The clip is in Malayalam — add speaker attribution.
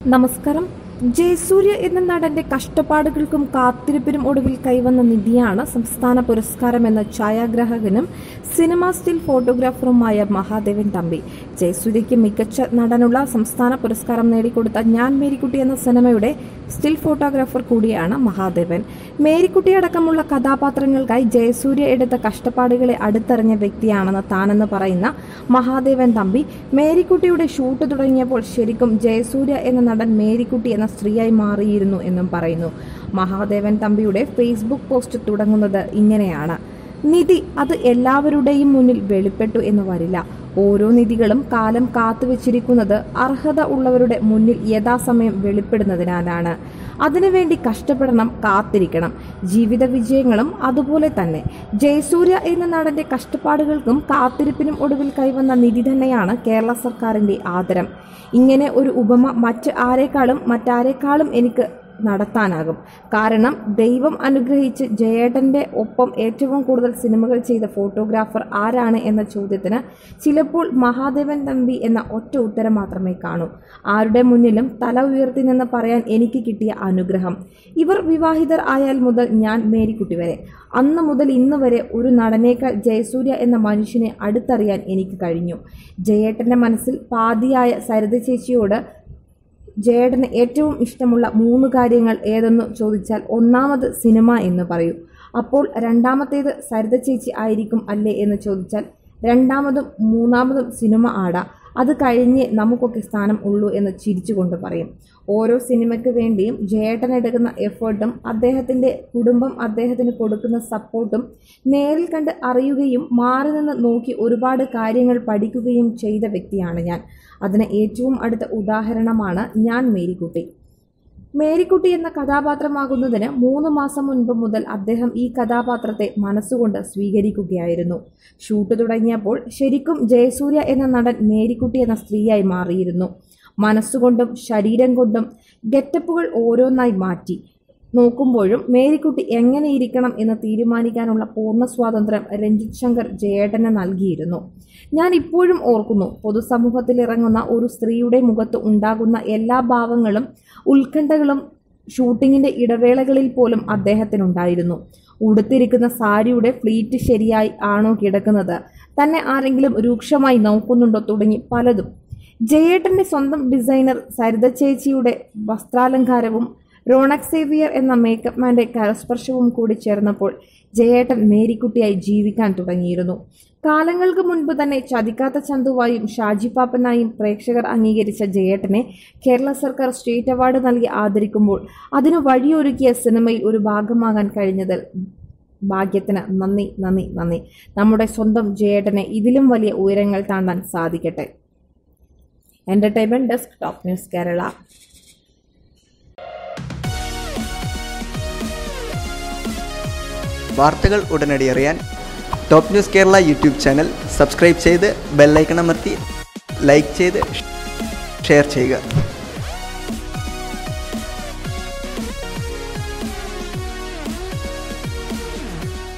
Speaker 1: നമസ്കാരം ജയസൂര്യ എന്ന നടന്റെ കഷ്ടപ്പാടുകൾക്കും കാത്തിരിപ്പിനും ഒടുവിൽ കൈവന്ന നിധിയാണ് സംസ്ഥാന പുരസ്കാരം എന്ന ഛായാഗ്രാഹകനും സിനിമാ സ്റ്റിൽ ഫോട്ടോഗ്രാഫറുമായ മഹാദേവൻ തമ്പി ജയസൂര്യയ്ക്ക് മികച്ച നടനുള്ള സംസ്ഥാന പുരസ്കാരം നേടിക്കൊടുത്ത ഞാൻ മേരിക്കുട്ടി എന്ന സിനിമയുടെ സ്റ്റിൽ ഫോട്ടോഗ്രാഫർ കൂടിയാണ് മഹാദേവൻ മേരിക്കുട്ടി അടക്കമുള്ള കഥാപാത്രങ്ങൾക്കായി ജയസൂര്യ എടുത്ത കഷ്ടപ്പാടുകളെ അടുത്തറിഞ്ഞ വ്യക്തിയാണെന്ന് താനെന്ന് പറയുന്ന മഹാദേവൻ തമ്പി മേരിക്കുട്ടിയുടെ ഷൂട്ട് തുടങ്ങിയപ്പോൾ ശരിക്കും ജയസൂര്യ എന്ന നടൻ മേരിക്കുട്ടി എന്ന സ്ത്രീയായി മാറിയിരുന്നു എന്നും പറയുന്നു മഹാദേവൻ തമ്പിയുടെ ഫേസ്ബുക്ക് പോസ്റ്റ് തുടങ്ങുന്നത് ഇങ്ങനെയാണ് നിധി അത് എല്ലാവരുടെയും മുന്നിൽ വെളിപ്പെട്ടു എന്ന് വരില്ല ഓരോ നിധികളും കാലം കാത്തുവച്ചിരിക്കുന്നത് അർഹത ഉള്ളവരുടെ മുന്നിൽ യഥാസമയം വെളിപ്പെടുന്നതിനാലാണ് അതിനുവേണ്ടി കഷ്ടപ്പെടണം കാത്തിരിക്കണം ജീവിത വിജയങ്ങളും അതുപോലെ തന്നെ ജയസൂര്യ എന്ന നടന്റെ കഷ്ടപ്പാടുകൾക്കും കാത്തിരിപ്പിനും ഒടുവിൽ കൈവന്ന നിധി തന്നെയാണ് കേരള സർക്കാരിന്റെ ആദരം ഇങ്ങനെ ഒരു ഉപമ മറ്റ് ആരെക്കാളും മറ്റാരെക്കാളും എനിക്ക് നടത്താനാകും കാരണം ദൈവം അനുഗ്രഹിച്ച് ജയേട്ടൻ്റെ ഒപ്പം ഏറ്റവും കൂടുതൽ സിനിമകൾ ചെയ്ത ഫോട്ടോഗ്രാഫർ ആരാണ് എന്ന ചോദ്യത്തിന് ചിലപ്പോൾ മഹാദേവൻ തമ്പി എന്ന ഒറ്റ ഉത്തരം മാത്രമേ കാണൂ ആരുടെ മുന്നിലും തല ഉയർത്തി നിന്ന് പറയാൻ എനിക്ക് കിട്ടിയ അനുഗ്രഹം ഇവർ വിവാഹിതർ ആയാൽ മുതൽ ഞാൻ മേരിക്കുട്ടി വരെ അന്ന് മുതൽ ഇന്ന് വരെ ഒരു നടനേക്കാൾ ജയസൂര്യ എന്ന മനുഷ്യനെ അടുത്തറിയാൻ എനിക്ക് കഴിഞ്ഞു ജയേട്ടൻ്റെ മനസ്സിൽ പാതിയായ സരിത ചേച്ചിയോട് ജയേട്ടന് ഏറ്റവും ഇഷ്ടമുള്ള മൂന്ന് കാര്യങ്ങൾ ഏതെന്ന് ചോദിച്ചാൽ ഒന്നാമത് സിനിമ എന്ന് പറയൂ അപ്പോൾ രണ്ടാമത്തേത് സരിത ചേച്ചി ആയിരിക്കും അല്ലേ എന്ന് ചോദിച്ചാൽ രണ്ടാമതും മൂന്നാമതും സിനിമ ആടാ അത് കഴിഞ്ഞ് നമുക്കൊക്കെ സ്ഥാനം ഉള്ളൂ എന്ന് ചിരിച്ചുകൊണ്ട് പറയും ഓരോ സിനിമയ്ക്ക് വേണ്ടിയും ജയേട്ടൻ എടുക്കുന്ന എഫേർട്ടും അദ്ദേഹത്തിൻ്റെ കുടുംബം അദ്ദേഹത്തിന് കൊടുക്കുന്ന സപ്പോർട്ടും നേരിൽ കണ്ട് അറിയുകയും മാറി നിന്ന് നോക്കി ഒരുപാട് കാര്യങ്ങൾ പഠിക്കുകയും ചെയ്ത വ്യക്തിയാണ് ഞാൻ അതിന് ഏറ്റവും അടുത്ത ഉദാഹരണമാണ് ഞാൻ മേരിക്കുട്ടി മേരിക്കുട്ടി എന്ന കഥാപാത്രമാകുന്നതിന് മൂന്ന് മാസം മുൻപ് മുതൽ അദ്ദേഹം ഈ കഥാപാത്രത്തെ മനസ്സുകൊണ്ട് സ്വീകരിക്കുകയായിരുന്നു ഷൂട്ട് തുടങ്ങിയപ്പോൾ ശരിക്കും ജയസൂര്യ എന്ന നടൻ മേരിക്കുട്ടി എന്ന സ്ത്രീയായി മാറിയിരുന്നു മനസ്സുകൊണ്ടും ശരീരം കൊണ്ടും ഗെറ്റപ്പുകൾ ഓരോന്നായി മാറ്റി നോക്കുമ്പോഴും മേരിക്കുട്ടി എങ്ങനെ ഇരിക്കണം എന്ന് തീരുമാനിക്കാനുള്ള പൂർണ്ണ സ്വാതന്ത്ര്യം രഞ്ജിത് ശങ്കർ ജയേട്ടന് നൽകിയിരുന്നു ഞാൻ ഇപ്പോഴും ഓർക്കുന്നു പൊതുസമൂഹത്തിൽ ഇറങ്ങുന്ന ഒരു സ്ത്രീയുടെ മുഖത്ത് ഉണ്ടാകുന്ന എല്ലാ ഭാവങ്ങളും ഉത്കണ്ഠകളും ഷൂട്ടിങ്ങിൻ്റെ ഇടവേളകളിൽ പോലും അദ്ദേഹത്തിനുണ്ടായിരുന്നു ഉടുത്തിരിക്കുന്ന സാരിയുടെ ഫ്ലീറ്റ് ശരിയായി ആണോ കിടക്കുന്നത് തന്നെ ആരെങ്കിലും രൂക്ഷമായി നോക്കുന്നുണ്ടോ തുടങ്ങി പലതും ജയേട്ടൻ്റെ സ്വന്തം ഡിസൈനർ സരിത ചേച്ചിയുടെ വസ്ത്രാലങ്കാരവും റോണക് സേവിയർ എന്ന മേക്കപ്പ് മാൻ്റെ കരസ്പർശവും കൂടി ചേർന്നപ്പോൾ ജയേട്ടൻ മേരിക്കുട്ടിയായി ജീവിക്കാൻ തുടങ്ങിയിരുന്നു കാലങ്ങൾക്ക് മുൻപ് തന്നെ ചതിക്കാത്ത ചന്തുവായും ഷാജി പാപ്പനായും പ്രേക്ഷകർ അംഗീകരിച്ച ജയേട്ടനെ കേരള സർക്കാർ സ്റ്റേറ്റ് അവാർഡ് നൽകി ആദരിക്കുമ്പോൾ അതിനു വഴിയൊരുക്കിയ സിനിമയിൽ ഒരു ഭാഗമാകാൻ കഴിഞ്ഞതിൽ ഭാഗ്യത്തിന് നന്ദി നന്ദി നന്ദി നമ്മുടെ സ്വന്തം ജയേട്ടനെ ഇതിലും വലിയ ഉയരങ്ങൾ താണ്ടാൻ സാധിക്കട്ടെ entertainment desk top news Kerala
Speaker 2: വാർത്തകൾ ഉടനടി അറിയാൻ top news Kerala YouTube channel subscribe ചെയ്ത് ബെല്ലൈക്കൺ അമർത്തി ലൈക്ക് ചെയ്ത് ഷെയർ ചെയ്യുക